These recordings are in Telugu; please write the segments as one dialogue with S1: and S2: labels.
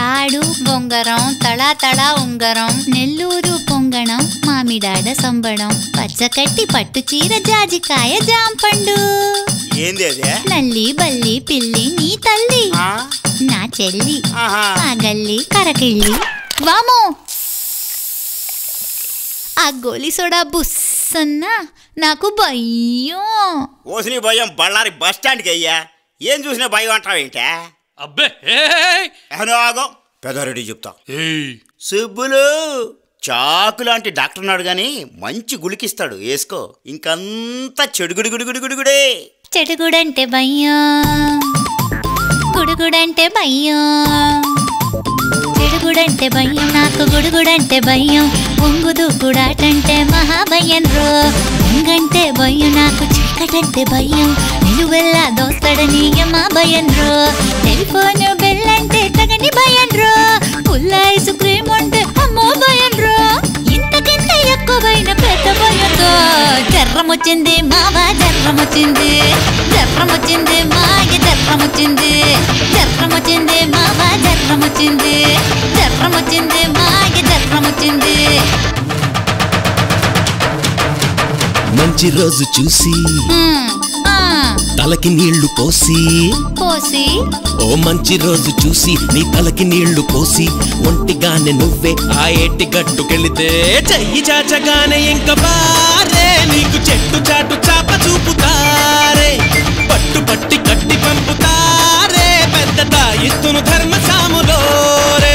S1: తాడు బొంగరం తళా తళా ఉంగరం నెల్లూరు పొంగణం మామిడాడ సంబడం పచ్చకట్టి పట్టు చీర జాజికాయ జాంపండు
S2: ఏంది అదే
S1: నల్లి బల్లి పిల్లి నీ తల్లి
S2: ఆ?
S1: నా చెల్లి
S2: ఆహా.
S1: ఆ గల్లి కరకిళ్ళి వామో ఆ గోలి సోడా బుస్సన్న నాకు భయం
S2: ఓసిని భయం బళ్ళారి బస్ స్టాండ్కి అయ్యా ఏం చూసినా భయం అంటావేంటే
S3: అబ్బే ఏయ్!
S2: అనురాగం పెదారెడ్డి చెప్తా
S3: ఏయ్!
S2: సుబ్బులు చాకు లాంటి డాక్టర్ ఉన్నాడు గాని మంచి గుళికిస్తాడు వేసుకో ఇంకంతా చెడుగుడు గుడి గుడి గుడిగుడే
S1: చెడుగుడంటే భయం గుడుగుడంటే భయం చెడుగుడంటే భయం నాకు గుడుగుడంటే భయం ఒంగు దూకుడాటంటే మహాభయం రో ఒంగంటే భయం నాకు చీకటంటే భయం నిలువెల్లా దోస్తడని యమా భయం రో టెలిఫోన్ బెల్ అంటే తగని భయం రో పుల్ల ఐస్ క్రీమ్ అంటే అమ్మో భయం రో ఇంతకింత ఎక్కువైన పెద్ద భయంతో జర్రం వచ్చింది మావా జర్రం వచ్చింది జర్రం వచ్చింది మాయ జర్రం వచ్చింది జర్రం వచ్చింది మావా జర్రం వచ్చింది జర్రం వచ్చింది మాయ జర్రం వచ్చింది
S4: మంచి రోజు చూసి
S1: హ్మ్, ఆ,
S4: తలకి నీళ్లు పోసి
S1: పోసి
S4: ఓ మంచి రోజు చూసి నీ తలకి నీళ్లు పోసి ఒంటిగానే నువ్వే ఆ ఏటి గట్టుకెళితే చెయ్యి చాచగానే ఇంక బారే నీకు చెట్టు చాటు చాప చూపుతారే పట్టు పట్టి కట్టి పంపుతారే పెద్ద తాయిస్తును ధర్మ సాములోరే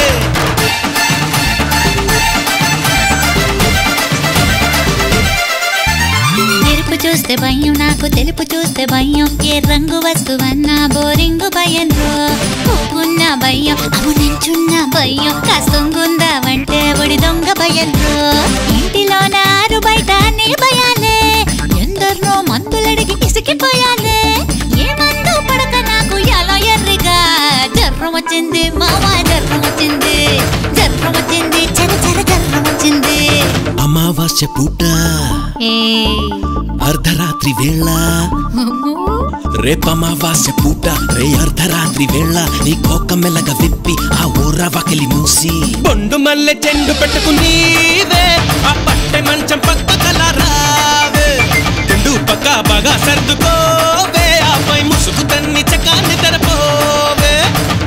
S1: ఎరుపు చూస్తే భయం నాకు తెలుపు చూస్తే భయం ఏ రంగు వస్తువన్నా బోరింగు భయం రో పువ్వున్న భయం అవు నించున్న భయం కాస్తుంగుందావంటే ఒడి దొంగ భయం రో ఇంటిలోన ఆరు బయట నీ భయాలే ఎందరినో మందులడిగి ఇసికిపోయాలే ఏ మందు పడక నాకు ఎలా ఎర్రిగా జర్రం వచ్చింది మావా జర్రం వచ్చింది జర్రం వచ్చింది చర చర జర్రం వచ్చింది
S4: అమావాస్య పూట
S1: ఏ
S4: అర్ధరాత్రి వేళ రేపమావాస్య పూట రే అర్ధరాత్రి వేళ నీ కోక మెల్లగ విప్పి ఆ ఊర వకిలి మూసి బొండు మల్లె చెండు పెట్టుకునీవే ఆ పట్టె మంచం పక్క కలరావే రెండు పక్క బాగా సర్దుకోవే ఆపై ముసుగు తన్ని చకాన్ని తెరపోవే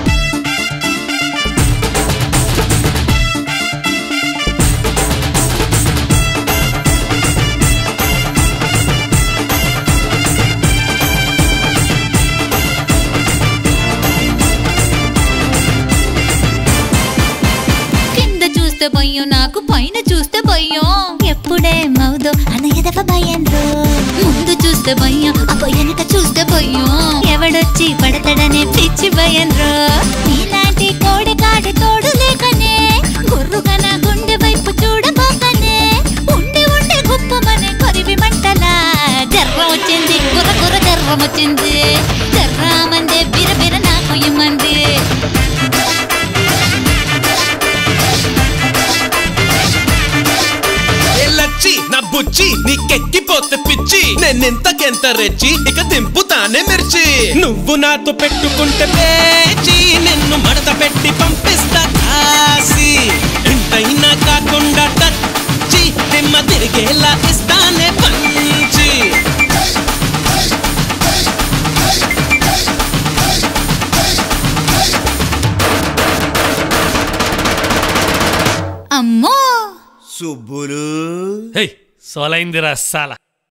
S1: కింద చూస్తే భయం నాకు పైన చూస్తే భయం ఎప్పుడే మౌదో అనయదవ భయం రో ముందు చూస్తే భయం అబ్బ వెనక చూస్తే భయం ఎవడొచ్చి పడతాడనే పిచ్చి భయం రో నీలాంటి కోడి కాడి తోడు లేకనే గుర్రుగా నా గుండె వైపు చూడబోకనే ఉండి ఉండి గుప్పమనే కొరివి మంటలా జర్రం వచ్చింది కుర్ర కుర్ర జర్రం వచ్చింది జర్రామందే బిర బిర నాకు ఇమ్మంది
S4: ఏ లచ్చి నా బుచ్చి నీకెక్కిపోతే పిచ్చి నేనెంతకెంత రెచ్చి ఇక దింపుతానే మిర్చి నువ్వు నాతో పెట్టుకుంటే పేచి నిన్ను మడత పెట్టి పంపిస్తా కాసి ఎంతైనా కాకుండా టచ్చి దిమ్మ తిరిగేలా ఇస్తానే పంచి
S1: అమ్మో
S2: సుబ్బులు
S3: హేయ్ సోలైందిరా సాల